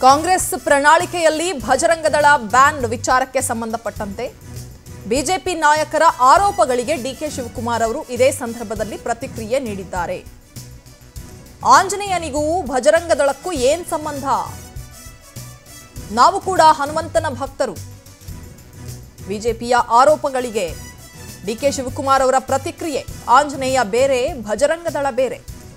ಕಾಂಗ್ರೆಸ್ ಪ್ರಣಾಳಿಕೆಯಲ್ಲಿ ಭಜರಂಗದಳ ಬ್ಯಾನ್ ವಿಚಾರಕ್ಕೆ ಸಂಬಂಧಪಟ್ಟಂತೆ ಬಿಜೆಪಿ ನಾಯಕರ ಆರೋಪಗಳಿಗೆ ಡಿಕೆ ಶಿವಕುಮಾರ್ ಅವರು ಇದೇ ಸಂದರ್ಭದಲ್ಲಿ ಪ್ರತಿಕ್ರಿಯೆ ನೀಡಿದ್ದಾರೆ ಆಂಜನೇಯನಿಗೂ ಭಜರಂಗದಳಕ್ಕೂ ಏನ್ ಸಂಬಂಧ ನಾವು ಕೂಡ ಹನುಮಂತನ ಭಕ್ತರು ಬಿಜೆಪಿಯ ಆರೋಪಗಳಿಗೆ ಡಿಕೆ ಶಿವಕುಮಾರ್ ಅವರ ಪ್ರತಿಕ್ರಿಯೆ ಆಂಜನೇಯ ಬೇರೆ ಭಜರಂಗದಳ ಬೇರೆ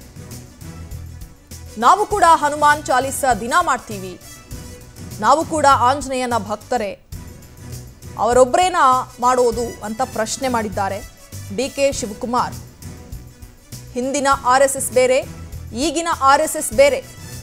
ನಾವು ಕೂಡ ಹನುಮಾನ್ ಚಾಲಿಸ ದಿನ ಮಾಡ್ತೀವಿ ನಾವು ಕೂಡ ಆಂಜನೇಯನ ಭಕ್ತರೇ ಅವರೊಬ್ಬರೇನ ಮಾಡೋದು ಅಂತ ಪ್ರಶ್ನೆ ಮಾಡಿದ್ದಾರೆ ಡಿ ಕೆ ಶಿವಕುಮಾರ್ ಹಿಂದಿನ ಆರ್ ಎಸ್ ಎಸ್ ಬೇರೆ ಈಗಿನ ಆರ್ ಎಸ್ ಎಸ್ ಬೇರೆ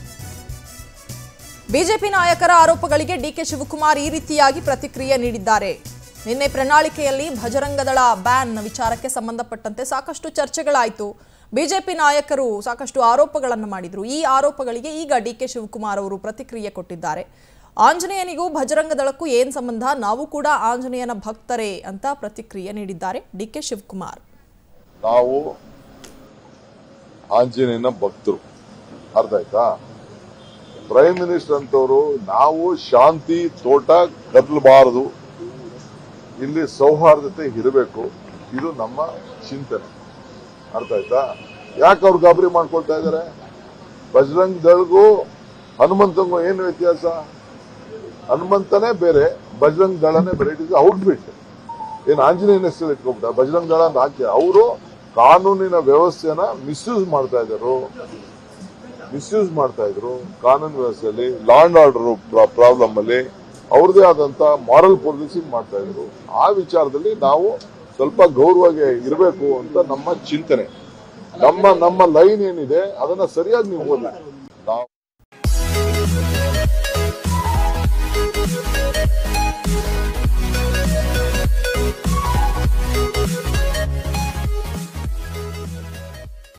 ಬಿಜೆಪಿ ನಾಯಕರ ಆರೋಪಗಳಿಗೆ ಡಿಕೆ ಶಿವಕುಮಾರ್ ಈ ರೀತಿಯಾಗಿ ಪ್ರತಿಕ್ರಿಯೆ ನೀಡಿದ್ದಾರೆ ನಿನ್ನೆ ಪ್ರಣಾಳಿಕೆಯಲ್ಲಿ ಭಜರಂಗದಳ ಬ್ಯಾನ್ ವಿಚಾರಕ್ಕೆ ಸಂಬಂಧಪಟ್ಟಂತೆ ಸಾಕಷ್ಟು ಚರ್ಚೆಗಳಾಯಿತು ಬಿಜೆಪಿ ನಾಯಕರು ಸಾಕಷ್ಟು ಆರೋಪಗಳನ್ನು ಮಾಡಿದ್ರು ಈ ಆರೋಪಗಳಿಗೆ ಈಗ ಡಿ ಕೆ ಶಿವಕುಮಾರ್ ಅವರು ಪ್ರತಿಕ್ರಿಯೆ ಕೊಟ್ಟಿದ್ದಾರೆ ಆಂಜನೇಯನಿಗೂ ಭಜರಂಗದಳಕ್ಕೂ ಏನ್ ಸಂಬಂಧ ನಾವು ಕೂಡ ಆಂಜನೇಯನ ಭಕ್ತರೇ ಅಂತ ಪ್ರತಿಕ್ರಿಯೆ ನೀಡಿದ್ದಾರೆ ಡಿ ಕೆ ಶಿವಕುಮಾರ್ ನಾವು ಆಂಜನೇಯನ ಭಕ್ತರು ಅರ್ಥ ಆಯ್ತಾ ಪ್ರೈಮ್ ಮಿನಿಸ್ಟರ್ ಅಂತವರು ನಾವು ಶಾಂತಿ ತೋಟ ಕದಲಬಾರದು ಇಲ್ಲಿ ಸೌಹಾರ್ದತೆ ಇರಬೇಕು ಇದು ನಮ್ಮ ಚಿಂತನೆ ಅರ್ಥ ಆಯ್ತಾ ಯಾಕೆ ಅವ್ರು ಗಾಬರಿ ಮಾಡ್ಕೊಳ್ತಾ ಇದ್ದಾರೆ ಬಜರಂಗ್ ದಳ್ಗೂ ಹನುಮಂತಂಗೂ ಏನು ವ್ಯತ್ಯಾಸ ಹನುಮಂತನೇ ಬೇರೆ ಬಜರಂಗ್ ದಳನೇ ಬೇರೆ ಇಟ್ ಇಸ್ ಔಟ್ಫಿಟ್ ಏನು ಆಂಜನೇಯನ ಹೆಸರು ಇಟ್ಕೊಂಡ್ಬಿಟ್ಟ ಬಜರಂಗ್ ದಳ ಅಂತ ಹಾಕಿ ಅವರು ಕಾನೂನಿನ ವ್ಯವಸ್ಥೆನ ಮಿಸ್ಯೂಸ್ ಮಾಡ್ತಾ ಇದ್ರು ಮಿಸ್ಯೂಸ್ ಮಾಡ್ತಾ ಇದ್ರು ಕಾನೂನು ವ್ಯವಸ್ಥೆಯಲ್ಲಿ ಲಾ ಅಂಡ್ ಆರ್ಡರ್ ಪ್ರಾಬ್ಲಮ್ ಅಲ್ಲಿ ಅವ್ರದೇ ಆದಂತ ಮಾರಲ್ ಪೊಲೀಸಿಂಗ್ ಮಾಡ್ತಾ ಇದ್ರು ಆ ವಿಚಾರದಲ್ಲಿ ನಾವು ಸ್ವಲ್ಪ ಗೌರವವಾಗಿ ಇರಬೇಕು ಅಂತ ನಮ್ಮ ಚಿಂತನೆ ನಮ್ಮ ನಮ್ಮ ಲೈನ್ ಏನಿದೆ ಅದನ್ನ ಸರಿಯಾಗಿ ನೀವು ಓದಿ ನಾವು